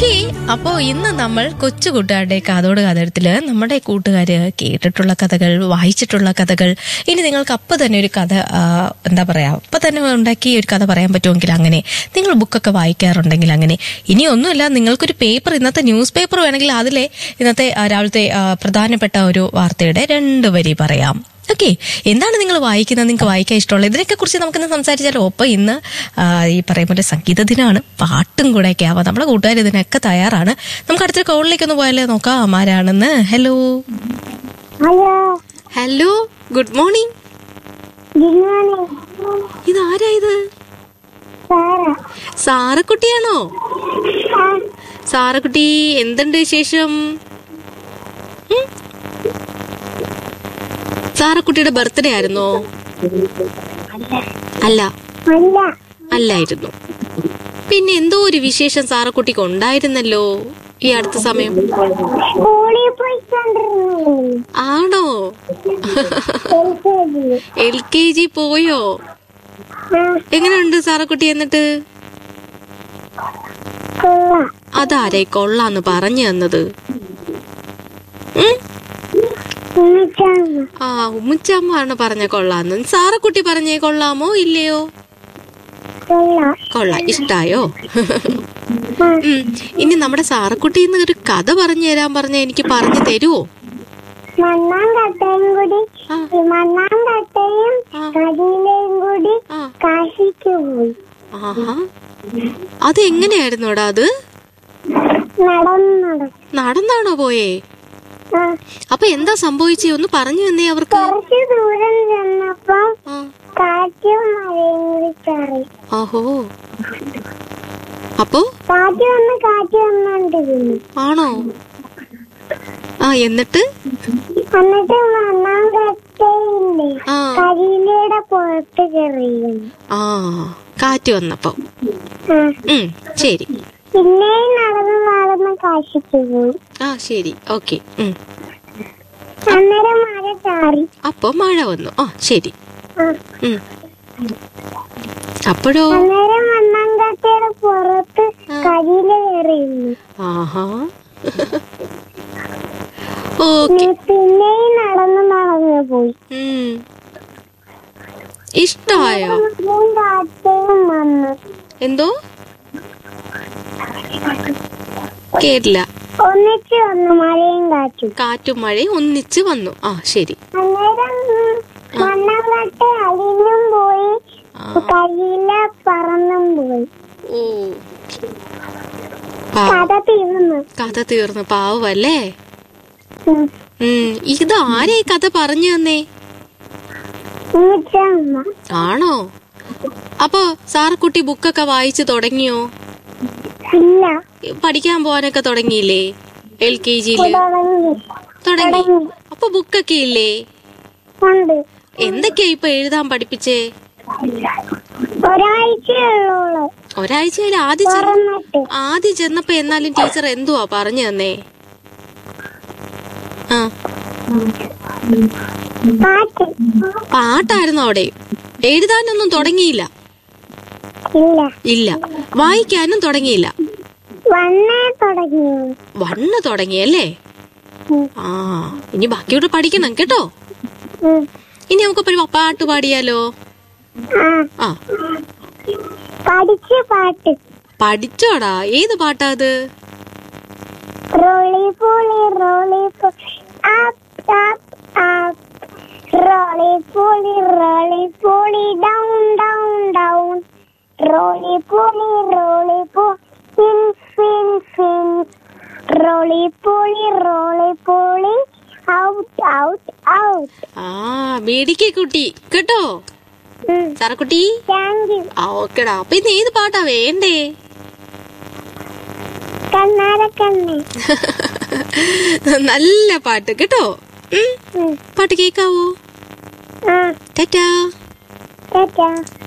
Okay അപ്പോ ഇന്ന് നമ്മൾ കൊച്ചു കൂട്ടുകാരുടെ കാതോട് കാതടത്തില് നമ്മുടെ കൂട്ടുകാര് കേട്ടിട്ടുള്ള കഥകൾ വായിച്ചിട്ടുള്ള കഥകൾ ഇനി നിങ്ങൾക്ക് അപ്പൊ തന്നെ ഒരു കഥ ആ, എന്താ പറയാ അപ്പൊ തന്നെ ഉണ്ടാക്കി ഒരു കഥ പറയാൻ പറ്റുമെങ്കിൽ അങ്ങനെ നിങ്ങൾ ബുക്കൊക്കെ വായിക്കാറുണ്ടെങ്കിൽ അങ്ങനെ ഇനി ഒന്നുമില്ല നിങ്ങൾക്കൊരു പേപ്പർ ഇന്നത്തെ ന്യൂസ് പേപ്പർ വേണമെങ്കിൽ അതിലെ ഇന്നത്തെ ആ, രാവിലത്തെ ആ, പ്രധാനപ്പെട്ട ഒരു വാർത്തയുടെ രണ്ട് വരി പറയാം ഓക്കെ എന്താണ് നിങ്ങൾ വായിക്കുന്നത് നിങ്ങൾക്ക് വായിക്കാൻ ഇഷ്ടമുള്ളത് ഇതിനൊക്കെ കുറിച്ച് നമുക്കിന്ന് സംസാരിച്ചാലോ ഒപ്പം ഇന്ന് ആ, ഈ പറയും പോലെ സംഗീത ദിനമാണ് പാട്ടും കൂടെ ഒക്കെ ആവാം നമ്മളെ കൂട്ടുകാർ ഇതിനൊക്കെ തയ്യാറാണ് നമുക്ക് അടുത്തൊരു കോളിലേക്ക് ഒന്ന് പോയാലേ നോക്കാം ആരാണെന്ന് hello hello hello good morning good morning ഇത് ആരാ ഇത് സാറ സാറക്കുട്ടിയാണോ ആ, സാറക്കുട്ടി എന്തുണ്ട് വിശേഷം ഉം? സാറക്കുട്ടിയുടെ ബർത്ത്ഡേ ആയിരുന്നോ അല്ല അല്ല അല്ലായിരുന്നു പിന്നെ എന്തോ ഒരു വിശേഷം സാറക്കുട്ടിക്ക് ഉണ്ടായിരുന്നല്ലോ ഈ അടുത്ത സമയം സ്കൂളിൽ പോയിക്കൊണ്ടിരുന്നു ആണോ L K G L K G പോയോ എങ്ങനെയുണ്ട് സാറക്കുട്ടി എന്നിട്ട് കൊള്ളാം അതാരെ കൊള്ളാന്ന് പറഞ്ഞു തന്നത് ഉം? ഉമ്മിച്ചാമ്മ ആ ഉമ്മച്ചമ്മയാണ് പറഞ്ഞ കൊള്ളാന്ന് സാറക്കുട്ടി പറഞ്ഞേ കൊള്ളാമോ ഇല്ലയോ കൊള്ളാം കൊള്ളാം ഇഷ്ടായോ ആ, ഉം. ഇനി നമ്മുടെ സാറക്കുട്ടിന്ന് ഒരു കഥ പറഞ്ഞു തരാൻ പറഞ്ഞ എനിക്ക് പറഞ്ഞു തരുവോ മണ്ണാം കട്ടയും കൂടി ആ. ഈ മണ്ണാം കട്ടയും ആ. കരിയിലയും കൂടി ആ കാശിക്ക് പോയി ആഹാ അത് എങ്ങനെയായിരുന്നോടാ അത് നടന്നു നടന്നു നടന്നാണോ പോയേ ആ, അപ്പൊ എന്താ സംഭവിച്ചേ ഒന്ന് പറഞ്ഞു തന്നേ അവർക്ക് കുറച്ച് ദൂരം ചെന്നപ്പോ ആ, കാറ്റും മഴയും കൂടി ചാറി ആഹോ അപ്പോ കാറ്റ് വന്ന് കാറ്റ് വന്നോണ്ടിരുന്നു ആണോ ആ എന്നിട്ട് എന്നിട്ട് മണ്ണാം കട്ടയില്ലേ ആ കരിയിലയുടെ പുറത്ത് കയറിയിരുന്നു ആ കാറ്റ് വന്നപ്പോ ആ, ഉം ശരി പിന്നെയും നടന്ന് നടന്ന് കാശിക്ക് പോയി ആ ശരി ഓക്കെ ഉം അന്നേരം മഴ ചാറി അപ്പൊ മഴ വന്നു ആ ശരി ആ, ഉം അപ്പോഴോ അന്നേരം മണ്ണാം കട്ടയുടെ പുറത്ത് കരിയില കയറിയിരുന്നു ആഹാ ഓക്കെ പിന്നെയും നടന്ന് നടന്ന് പോയി ഉം ഇഷ്ടായോ മഴയും കാറ്റയും വന്നു എന്തോ കേട്ടില്ല ഒന്നിച്ച് വന്നു മഴയും കാറ്റും കാറ്റും മഴയും ഒന്നിച്ച് വന്നു ആ ശരി അന്നേരം മണ്ണാം കട്ട അലിഞ്ഞും പോയി ആ, കരിയില പറന്നും പോയി ഓ പാ- കഥ തീർന്നു കഥ തീർന്നു പാവല്ലേ ഉം. ഉം ഇത് ആരെ ഈ കഥ പറഞ്ഞു തന്നേ ഉമ്മിച്ചമ്മ ആണോ അപ്പൊ സാറക്കുട്ടി ബുക്കൊക്കെ വായിച്ചു തുടങ്ങിയോ ഇല്ല പഠിക്കാൻ പോവാനൊക്കെ തുടങ്ങിയില്ലേ എൽ കെ ജിയില് തുടങ്ങി തുടങ്ങി അപ്പൊ ബുക്കൊക്കെ ഇല്ലേ ഉണ്ട് എന്തൊക്കെയാ ഇപ്പൊ എഴുതാൻ പഠിപ്പിച്ചേ ഒരാഴ്ചയുള്ളോള് ഒരാഴ്ചയിൽ ആദ്യം ചെന്ന തുറന്നിട്ട് ആദ്യം ചെന്നപ്പോ എന്നാലും ടീച്ചർ എന്തുവാ പറഞ്ഞു തന്നേ ആ പാട്ട് പാട്ടായിരുന്നു അവിടെ എഴുതാനൊന്നും തുടങ്ങിയില്ല ഇല്ല ഇല്ല വായിക്കാനും തുടങ്ങിയില്ല വന്നേ തുടങ്ങി വണ്ണ് തുടങ്ങിയല്ലേ ഉം. ആ ഇനി ബാക്കിയോട് പഠിക്കണം കേട്ടോ ഉം. ഇനി നമുക്ക് ഒരു പാട്ട് പാടിയാലോ ആ ആ പഠിച്ച പാട്ട് പഠിച്ചോടാ ഏത് പാട്ടാ അത് roly poly roly poly up up up roly poly roly poly down down down roly poly roly പോ in in in roly poly roly poly out out out ആ മേടിക്കേ കുട്ടി കേട്ടോ സാറക്കുട്ടി താങ്ക് യു ആ ഓക്കെടാ അപ്പൊ ഇന്ന് ഏത് പാട്ടാ വേണ്ടേ കണ്ണാര കണ്ണേ നല്ല പാട്ട് കേട്ടോ ഉം, ഉം. പാട്ട് കേക്കാവോ ആ ടാറ്റാ ടാറ്റാ